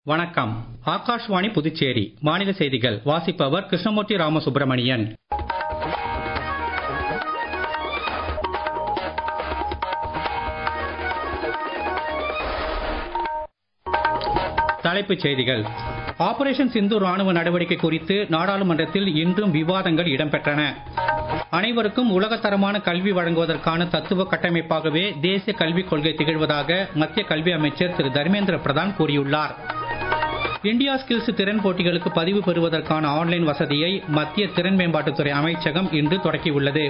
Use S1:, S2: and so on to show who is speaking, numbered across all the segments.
S1: வணக்கம் ஆகாஷ்வாணி புதுச்சேரி மாநில செய்திகள் வாசிப்பவர் கிருஷ்ணமூர்த்தி ராமசுப்ரமணியன் தலைப்புச் செய்திகள் ஆபரேஷன் சிந்து ராணுவ நடவடிக்கை குறித்து நாடாளுமன்றத்தில் இன்றும் விவாதங்கள் இடம்பெற்றன அனைவருக்கும் உலகத்தரமான கல்வி வழங்குவதற்கான தத்துவ கட்டமைப்பாகவே தேசிய கல்விக் கொள்கை திகழ்வதாக மத்திய கல்வி அமைச்சர் திரு தர்மேந்திர பிரதான் கூறியுள்ளார் இந்தியா ஸ்கில்ஸ் திறன் போட்டிகளுக்கு பதிவு பெறுவதற்கான ஆன்லைன் வசதியை மத்திய திறன் மேம்பாட்டுத்துறை அமைச்சகம் இன்று தொடக்கியுள்ளது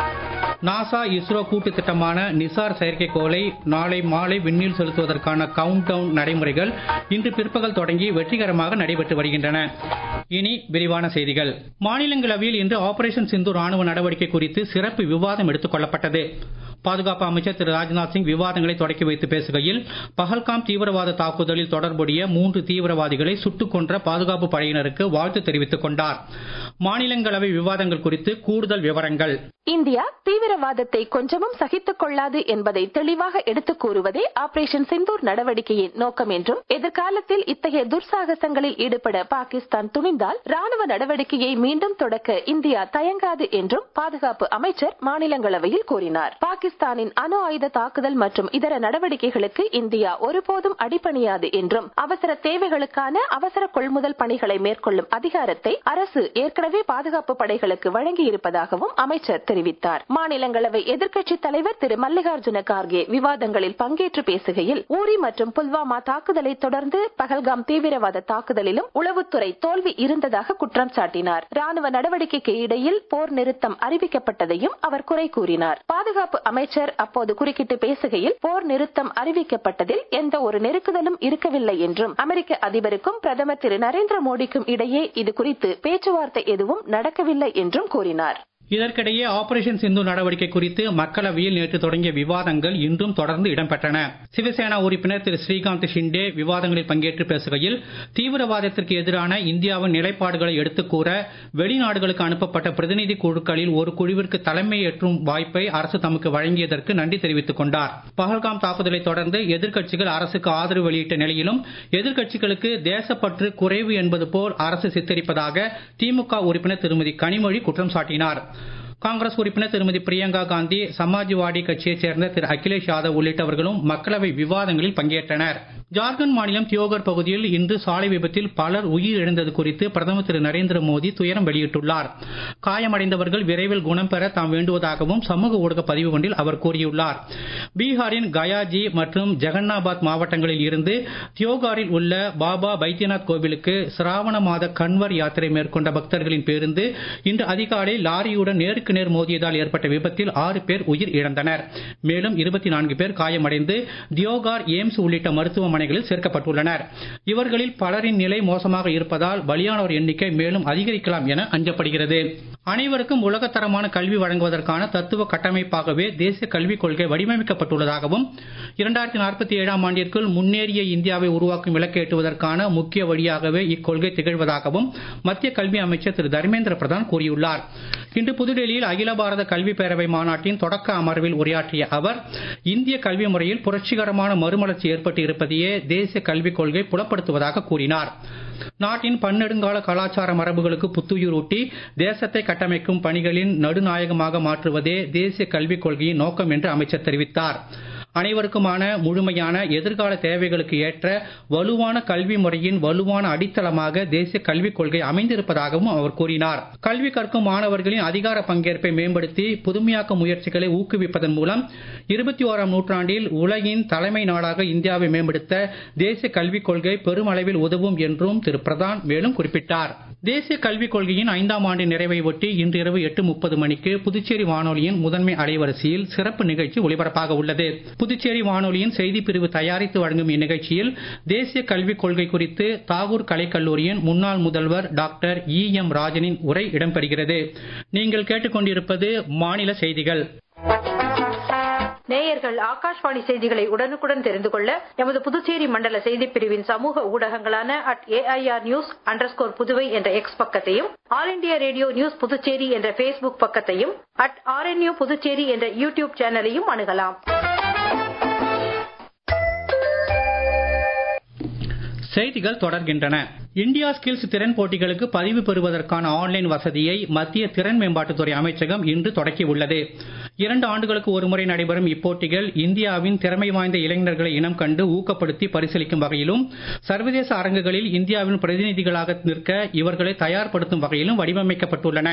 S1: நாசா இஸ்ரோ கூட்டு திட்டமான நிசார் செயற்கைக்கோளை நாளை மாலை விண்ணில் செலுத்துவதற்கான கவுண்ட் டவுன் நடைமுறைகள் இன்று பிற்பகல் தொடங்கி வெற்றிகரமாக நடைபெற்று வருகின்றன இனி விரிவான செய்திகள் மாநிலங்களவையில் இன்று ஆபரேஷன் சிந்து ராணுவ நடவடிக்கை குறித்து சிறப்பு விவாதம் எடுத்துக் கொள்ளப்பட்டது பாதுகாப்பு அமைச்சர் திரு ராஜ்நாத் சிங் விவாதங்களை தொடக்கி வைத்து பேசுகையில் பஹல்காம் தீவிரவாத தாக்குதலில் தொடர்புடைய மூன்று தீவிரவாதிகளை சுட்டுக் கொன்ற பாதுகாப்பு படையினருக்கு வாழ்த்து தெரிவித்துக் கொண்டார் மாநிலங்களவை விவாதங்கள் குறித்து கூடுதல் விவரங்கள்
S2: இந்தியா தீவிரவாதத்தை கொஞ்சமும் சகித்துக் கொள்ளாது என்பதை தெளிவாக எடுத்துக் கூறுவதே ஆபரேஷன் சிந்தூர் நடவடிக்கையின் நோக்கம் என்றும் எதிர்காலத்தில் இத்தகைய துர்சாகசங்களில் ஈடுபட பாகிஸ்தான் துணிந்தால் ராணுவ நடவடிக்கையை மீண்டும் தொடக்க இந்தியா தயங்காது என்றும் பாதுகாப்பு அமைச்சர் மாநிலங்களவையில் கூறினார் பாகிஸ்தானின் அணு ஆயுத தாக்குதல் மற்றும் இதர நடவடிக்கைகளுக்கு இந்தியா ஒருபோதும் அடிபணியாது என்றும் அவசர தேவைகளுக்கான அவசர கொள்முதல் பணிகளை மேற்கொள்ளும் அதிகாரத்தை அரசு ஏற்கனவே பாதுகாப்பு படைகளுக்கு வழங்கியிருப்பதாகவும் அமைச்சர் தெரிவித்தார் மாநிலங்களவை எதிர்க்கட்சித் தலைவர் திரு மல்லிகார்ஜுன கார்கே விவாதங்களில் பங்கேற்று பேசுகையில் ஊரி மற்றும் புல்வாமா தாக்குதலை தொடர்ந்து பகல்காம் தீவிரவாத தாக்குதலிலும் உளவுத்துறை தோல்வி இருந்ததாக குற்றம் சாட்டினார் ராணுவ நடவடிக்கைக்கு இடையில் போர் நிறுத்தம் அறிவிக்கப்பட்டதையும் அவர் குறை கூறினார் பாதுகாப்பு அமைச்சர் அப்போது குறுக்கிட்டு பேசுகையில் போர் நிறுத்தம் அறிவிக்கப்பட்டதில் எந்த ஒரு நெருக்குதலும் இருக்கவில்லை என்றும் அமெரிக்க அதிபருக்கும் பிரதமர் திரு நரேந்திர மோடிக்கும் இடையே இது குறித்து பேச்சுவார்த்தை எதுவும் நடக்கவில்லை என்றும் கூறினார்
S1: இதற்கிடையே ஆபரேஷன் சிந்து நடவடிக்கை குறித்து மக்களவையில் நேற்று தொடங்கிய விவாதங்கள் இன்றும் தொடர்ந்து இடம்பெற்றன சிவசேனா உறுப்பினர் திரு ஸ்ரீகாந்த் ஷிண்டே விவாதங்களில் பங்கேற்று பேசுகையில் தீவிரவாதத்திற்கு எதிரான இந்தியாவின் நிலைப்பாடுகளை எடுத்துக் கூற வெளிநாடுகளுக்கு அனுப்பப்பட்ட பிரதிநிதி குழுக்களில் ஒரு குழுவிற்கு தலைமை ஏற்றும் வாய்ப்பை அரசு தமக்கு வழங்கியதற்கு நன்றி தெரிவித்துக் கொண்டார் பகல்காம் தாக்குதலை தொடர்ந்து எதிர்க்கட்சிகள் அரசுக்கு ஆதரவு வெளியிட்ட நிலையிலும் எதிர்க்கட்சிகளுக்கு தேசப்பற்று குறைவு என்பது போல் அரசு சித்தரிப்பதாக திமுக உறுப்பினர் திருமதி கனிமொழி குற்றம் சாட்டினார் காங்கிரஸ் உறுப்பினர் திருமதி பிரியங்கா காந்தி சமாஜ்வாடி கட்சியைச் சேர்ந்த திரு அகிலேஷ் யாதவ் உள்ளிட்டவர்களும் மக்களவை விவாதங்களில் பங்கேற்றனர் ஜார்க்கண்ட் மாநிலம் தியோகர் பகுதியில் இன்று சாலை விபத்தில் பலர் உயிரிழந்தது குறித்து பிரதமர் திரு நரேந்திர மோடி துயரம் வெளியிட்டுள்ளார் காயமடைந்தவர்கள் விரைவில் குணம் பெற தாம் வேண்டுவதாகவும் சமூக ஊடக பதிவு ஒன்றில் அவர் கூறியுள்ளார் பீகாரின் கயாஜி மற்றும் ஜெகன்னாபாத் மாவட்டங்களில் இருந்து தியோகாரில் உள்ள பாபா பைத்யநாத் கோவிலுக்கு சிராவண மாத கன்வர் யாத்திரை மேற்கொண்ட பக்தர்களின் பேருந்து இன்று அதிகாலை லாரியுடன் நேருக்கு நேர் மோதியதால் ஏற்பட்ட விபத்தில் ஆறு பேர் உயிர் இழந்தனர் மேலும் இருபத்தி நான்கு பேர் காயமடைந்து தியோகார் எய்ம்ஸ் உள்ளிட்ட மருத்துவமனைகளில் சேர்க்கப்பட்டுள்ளனர் இவர்களில் பலரின் நிலை மோசமாக இருப்பதால் பலியானோர் எண்ணிக்கை மேலும் அதிகரிக்கலாம் என அஞ்சப்படுகிறது அனைவருக்கும் உலகத்தரமான கல்வி வழங்குவதற்கான தத்துவ கட்டமைப்பாகவே தேசிய கல்விக் கொள்கை வடிவமைக்கப்பட்டுள்ளதாகவும் இரண்டாயிரத்தி நாற்பத்தி ஏழாம் ஆண்டிற்குள் முன்னேறிய இந்தியாவை உருவாக்கும் இலக்கை எட்டுவதற்கான முக்கிய வழியாகவே இக்கொள்கை திகழ்வதாகவும் மத்திய கல்வி அமைச்சர் திரு தர்மேந்திர பிரதான் கூறியுள்ளார் இன்று புதுடெல்லியில் அகில பாரத கல்வி பேரவை மாநாட்டின் தொடக்க அமர்வில் உரையாற்றிய அவர் இந்திய கல்வி முறையில் புரட்சிகரமான மறுமலர்ச்சி ஏற்பட்டு இருப்பதையே தேசிய கல்விக் கொள்கை புலப்படுத்துவதாக கூறினார் நாட்டின் பன்னெடுங்கால கலாச்சார மரபுகளுக்கு புத்துயிர் ஊட்டி தேசத்தை கட்டமைக்கும் பணிகளின் நடுநாயகமாக மாற்றுவதே தேசிய கல்விக் கொள்கையின் நோக்கம் என்று அமைச்சர் தெரிவித்தார் அனைவருக்குமான முழுமையான எதிர்கால தேவைகளுக்கு ஏற்ற வலுவான கல்வி முறையின் வலுவான அடித்தளமாக தேசிய கல்விக் கொள்கை அமைந்திருப்பதாகவும் அவர் கூறினார் கல்வி கற்கும் மாணவர்களின் அதிகார பங்கேற்பை மேம்படுத்தி புதுமையாக்க முயற்சிகளை ஊக்குவிப்பதன் மூலம் இருபத்தி ஓராம் நூற்றாண்டில் உலகின் தலைமை நாடாக இந்தியாவை மேம்படுத்த தேசிய கல்விக் கொள்கை பெருமளவில் உதவும் என்றும் திரு பிரதான் மேலும் குறிப்பிட்டார் தேசிய கல்விக் கொள்கையின் ஐந்தாம் ஆண்டு நிறைவை ஒட்டி இன்று இரவு எட்டு முப்பது மணிக்கு புதுச்சேரி வானொலியின் முதன்மை அலைவரிசையில் சிறப்பு நிகழ்ச்சி ஒலிபரப்பாக உள்ளது புதுச்சேரி வானொலியின் செய்தி பிரிவு தயாரித்து வழங்கும் இந்நிகழ்ச்சியில் தேசிய கல்விக் கொள்கை குறித்து தாகூர் கலைக்கல்லூரியின் முன்னாள் முதல்வர் டாக்டர் இ எம் ராஜனின் உரை இடம்பெறுகிறது நீங்கள் கேட்டுக்கொண்டிருப்பது மாநில செய்திகள்
S3: நேயர்கள் ஆகாஷ்வாணி செய்திகளை உடனுக்குடன் தெரிந்து கொள்ள எமது புதுச்சேரி மண்டல செய்திப் பிரிவின் சமூக ஊடகங்களான at AIR news underscore Puduvai என்ற எக்ஸ் பக்கத்தையும் all India radio news Puducherry என்ற பேஸ்புக் பக்கத்தையும் அட் ஆர்என்யூ புதுச்சேரி என்ற யூடியூப் சேனலையும் அணுகலாம்
S1: செய்திகள் தொடர்கின்றன இந்தியா ஸ்கில்ஸ் திறன் போட்டிகளுக்கு பதிவு பெறுவதற்கான ஆன்லைன் வசதியை மத்திய திறன் மேம்பாட்டுத்துறை அமைச்சகம் இன்று தொடக்கியுள்ளது இரண்டு ஆண்டுகளுக்கு ஒருமுறை நடைபெறும் இப்போட்டிகள் இந்தியாவின் திறமை வாய்ந்த இளைஞர்களை இனம் கண்டு ஊக்கப்படுத்தி பரிசீலிக்கும் வகையிலும் சர்வதேச அரங்குகளில் இந்தியாவின் பிரதிநிதிகளாக நிற்க இவர்களை தயார்படுத்தும் வகையிலும் வடிவமைக்கப்பட்டுள்ளன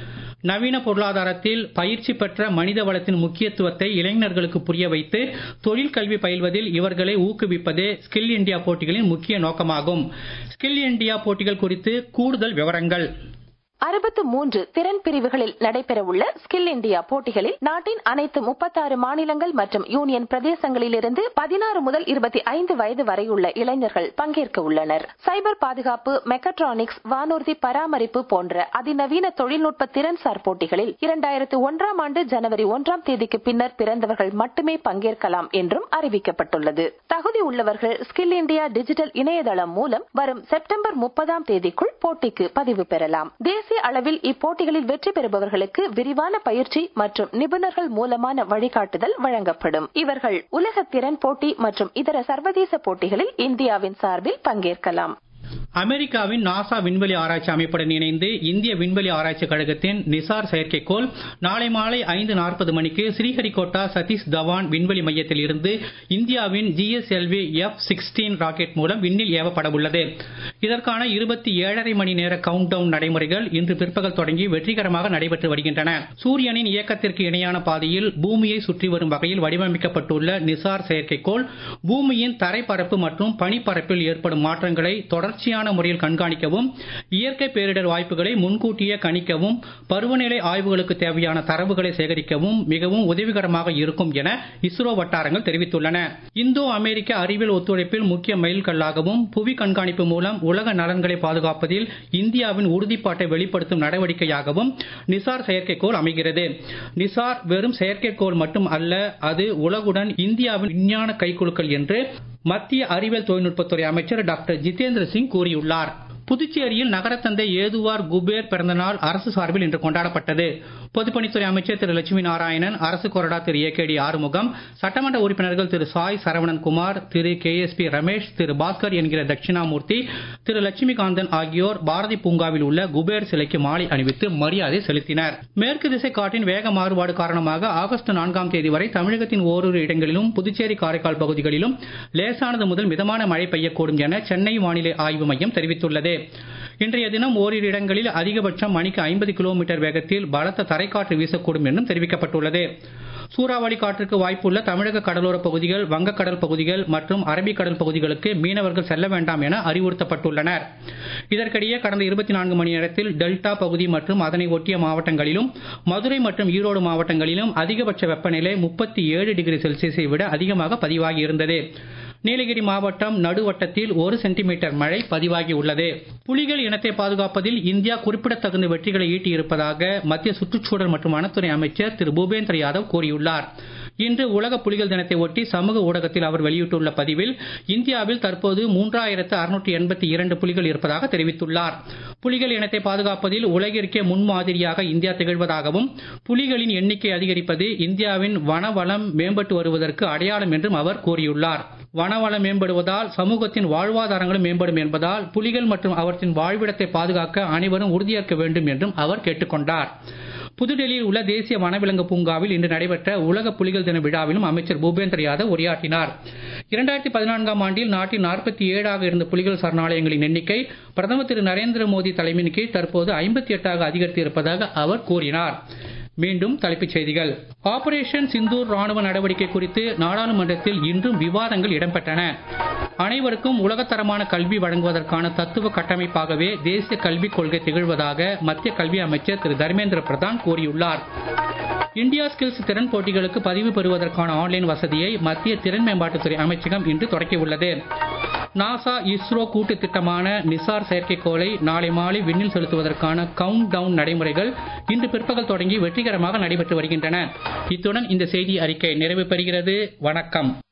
S1: நவீன பொருளாதாரத்தில் பயிற்சி பெற்ற மனித வளத்தின் முக்கியத்துவத்தை இளைஞர்களுக்கு புரிய வைத்து தொழில் கல்வி பயில்வதில் இவர்களை ஊக்குவிப்பதே ஸ்கில் இந்தியா போட்டிகளின் முக்கிய நோக்கமாகும் ஸ்கில் இந்தியா போட்டிகள் குறித்து கூடுதல் விவரங்கள்
S2: அறுபத்து மூன்று திறன் பிரிவுகளில் நடைபெறவுள்ள ஸ்கில் இந்தியா போட்டிகளில் நாட்டின் அனைத்து முப்பத்தாறு மாநிலங்கள் மற்றும் யூனியன் பிரதேசங்களிலிருந்து பதினாறு முதல் இருபத்தி ஐந்து வயது வரையுள்ள இளைஞர்கள் பங்கேற்க உள்ளனர் சைபர் பாதுகாப்பு மெக்கட்ரானிக்ஸ் வானூர்தி பராமரிப்பு போன்ற அதிநவீன தொழில்நுட்ப திறன்சார் போட்டிகளில் இரண்டாயிரத்து ஒன்றாம் ஆண்டு ஜனவரி ஒன்றாம் தேதிக்கு பின்னர் பிறந்தவர்கள் மட்டுமே பங்கேற்கலாம் என்றும் அறிவிக்கப்பட்டுள்ளது தகுதி உள்ளவர்கள் ஸ்கில் இந்தியா டிஜிட்டல் இணையதளம் மூலம் வரும் செப்டம்பர் முப்பதாம் தேதிக்குள் போட்டிக்கு பதிவு பெறலாம் தேசிய அளவில் இப்போட்டிகளில் வெற்றி பெறுபவர்களுக்கு விரிவான பயிற்சி மற்றும் நிபுணர்கள் மூலமான வழிகாட்டுதல் வழங்கப்படும் இவர்கள் உலக திறன் போட்டி மற்றும் இதர சர்வதேச போட்டிகளில் இந்தியாவின் சார்பில் பங்கேற்கலாம்
S1: அமெரிக்காவின் நாசா விண்வெளி ஆராய்ச்சி அமைப்புடன் இணைந்து இந்திய விண்வெளி ஆராய்ச்சி கழகத்தின் நிசார் செயற்கைக்கோள் நாளை மாலை ஐந்து நாற்பது மணிக்கு ஸ்ரீஹரிகோட்டா சதீஷ் தவான் விண்வெளி மையத்தில் இருந்து இந்தியாவின் ஜிஎஸ்எல்வி எஃப் சிக்ஸ்டீன் ராக்கெட் மூலம் விண்ணில் ஏவப்பட உள்ளது இதற்கான இருபத்தி ஏழரை மணி நேர கவுண்ட் டவுன் நடைமுறைகள் இன்று பிற்பகல் தொடங்கி வெற்றிகரமாக நடைபெற்று வருகின்றன சூரியனின் இயக்கத்திற்கு இணையான பாதையில் பூமியை சுற்றி வரும் வகையில் வடிவமைக்கப்பட்டுள்ள நிசார் செயற்கைக்கோள் பூமியின் தரைப்பரப்பு மற்றும் பனிப்பரப்பில் ஏற்படும் மாற்றங்களை தொடர்ச்சியான முறையில் கண்காணிக்கவும் இயற்கை பேரிடர் வாய்ப்புகளை முன்கூட்டியே கணிக்கவும் பருவநிலை ஆய்வுகளுக்கு தேவையான தரவுகளை சேகரிக்கவும் மிகவும் உதவிகரமாக இருக்கும் என இஸ்ரோ வட்டாரங்கள் தெரிவித்துள்ளன இந்தோ அமெரிக்க அறிவியல் ஒத்துழைப்பில் முக்கிய மைல்கல்லாகவும் புவி கண்காணிப்பு மூலம் உலக நலன்களை பாதுகாப்பதில் இந்தியாவின் உறுதிப்பாட்டை வெளிப்படுத்தும் நடவடிக்கையாகவும் நிசார் செயற்கைக்கோள் அமைகிறது நிசார் வெறும் செயற்கைக்கோள் மட்டும் அல்ல அது உலகுடன் இந்தியாவின் விஞ்ஞான கைக்குலுக்கல் என்று மத்திய அறிவியல் தொழில்நுட்பத்துறை அமைச்சர் டாக்டர் ஜிதேந்திர சிங் கூறியுள்ளார் புதுச்சேரியில் நகரத்தந்தை ஏதுவார் குபேர் பிறந்தநாள் அரசு சார்பில் இன்று கொண்டாடப்பட்டது பொதுப்பணித்துறை அமைச்சர் திரு லட்சுமி நாராயணன் அரசு கொறடா Thiru A K T Arumugam சட்டமன்ற உறுப்பினர்கள் Thiru Sai Saravanan Kumar Thiru K S P Ramesh Thiru Bhaskar என்கிற தட்சிணாமூர்த்தி திரு லட்சுமிகாந்தன் ஆகியோர் பாரதி பூங்காவில் உள்ள குபேர் சிலைக்கு மாலை அணிவித்து மரியாதை செலுத்தினர் மேற்கு திசை காற்றின் வேக மாறுபாடு காரணமாக ஆகஸ்ட் நான்காம் தேதி வரை தமிழகத்தின் ஓரிரு இடங்களிலும் புதுச்சேரி காரைக்கால் பகுதிகளிலும் லேசானது முதல் மிதமான மழை பெய்யக்கூடும் என சென்னை வானிலை ஆய்வு மையம் தெரிவித்துள்ளது இன்றைய தினம் ஓரிரு இடங்களில் அதிகபட்சம் மணிக்கு ஐம்பது கிலோமீட்டர் வேகத்தில் பலத்த தரைக்காற்று வீசக்கூடும் என்றும் தெரிவிக்கப்பட்டுள்ளது சூறாவளி காற்றுக்கு வாய்ப்புள்ள தமிழக கடலோர பகுதிகள் வங்கக்கடல் பகுதிகள் மற்றும் அரபிக்கடல் பகுதிகளுக்கு மீனவர்கள் செல்ல வேண்டாம் என அறிவுறுத்தப்பட்டுள்ளனர் இதற்கிடையே கடந்த இருபத்தி நான்கு மணி நேரத்தில் டெல்டா பகுதி மற்றும் அதனை ஒட்டிய மாவட்டங்களிலும் மதுரை மற்றும் ஈரோடு மாவட்டங்களிலும் அதிகபட்ச வெப்பநிலை முப்பத்தி ஏழு டிகிரி செல்சியஸை விட அதிகமாக பதிவாகி இருந்தது நீலகிரி மாவட்டம் நடுவட்டத்தில் ஒரு சென்டிமீட்டர் மழை பதிவாகி உள்ளது புலிகள் இனத்தை பாதுகாப்பதில் இந்தியா குறிப்பிடத்தகுந்த வெற்றிகளை ஈட்டியிருப்பதாக மத்திய சுற்றுச்சூழல் மற்றும் வனத்துறை அமைச்சர் திரு பூபேந்திர யாதவ் கூறியுள்ளார் இன்று உலக புலிகள் தினத்தை ஒட்டி சமூக ஊடகத்தில் அவர் வெளியிட்டுள்ள பதிவில் இந்தியாவில் தற்போது மூன்றாயிரத்து அறுநூற்றி எண்பத்தி இரண்டு புலிகள் இருப்பதாக தெரிவித்துள்ளார் புலிகள் இனத்தை பாதுகாப்பதில் உலகிற்கே முன்மாதிரியாக இந்தியா திகழ்வதாகவும் புலிகளின் எண்ணிக்கை அதிகரிப்பது இந்தியாவின் வனவளம் மேம்பட்டு வருவதற்கு அடையாளம் என்றும் அவர் கூறியுள்ளார் வனவளம் மேம்படுவதால் சமூகத்தின் வாழ்வாதாரங்களும் மேம்படும் என்பதால் புலிகள் மற்றும் அவற்றின் வாழ்விடத்தை பாதுகாக்க அனைவரும் உறுதியேற்க வேண்டும் என்றும் அவர் கேட்டுக்கொண்டார் புதுடெல்லியில் உள்ள தேசிய வனவிலங்கு பூங்காவில் இன்று நடைபெற்ற உலக புலிகள் தின விழாவிலும் அமைச்சர் பூபேந்திர யாதவ் உரையாற்றினார் இரண்டாயிரத்தி பதினான்காம் ஆண்டில் நாட்டில் நாற்பத்தி ஏழாக இருந்த புலிகள் சரணாலயங்களின் எண்ணிக்கை பிரதமர் திரு நரேந்திர மோடி தலைமையின் கீழ் தற்போது ஐம்பத்தி எட்டாக அதிகரித்து இருப்பதாக அவர் கூறினார் மீண்டும் தலைப்புச் செய்திகள் ஆபரேஷன் சிந்தூர் ராணுவ நடவடிக்கை குறித்து நாடாளுமன்றத்தில் இன்றும் விவாதங்கள் இடம்பெற்றன அனைவருக்கும் உலகத்தரமான கல்வி வழங்குவதற்கான தத்துவ கட்டமைப்பாகவே தேசிய கல்விக் கொள்கை திகழ்வதாக மத்திய கல்வி அமைச்சர் திரு தர்மேந்திர பிரதான் கூறியுள்ளார் இந்தியா ஸ்கில்ஸ் திறன் போட்டிகளுக்கு பதிவு பெறுவதற்கான ஆன்லைன் வசதியை மத்திய திறன் மேம்பாட்டுத்துறை அமைச்சகம் இன்று தொடக்கியுள்ளது நாசா இஸ்ரோ கூட்டு திட்டமான நிசார் செயற்கைக்கோளை நாளை மாலை விண்ணில் செலுத்துவதற்கான கவுண்ட் டவுன் நடைமுறைகள் இன்று பிற்பகல் தொடங்கி வெற்றிகரமாக நடைபெற்று வருகின்றன இத்துடன் இந்த செய்தி அறிக்கை நிறைவு பெறுகிறது வணக்கம்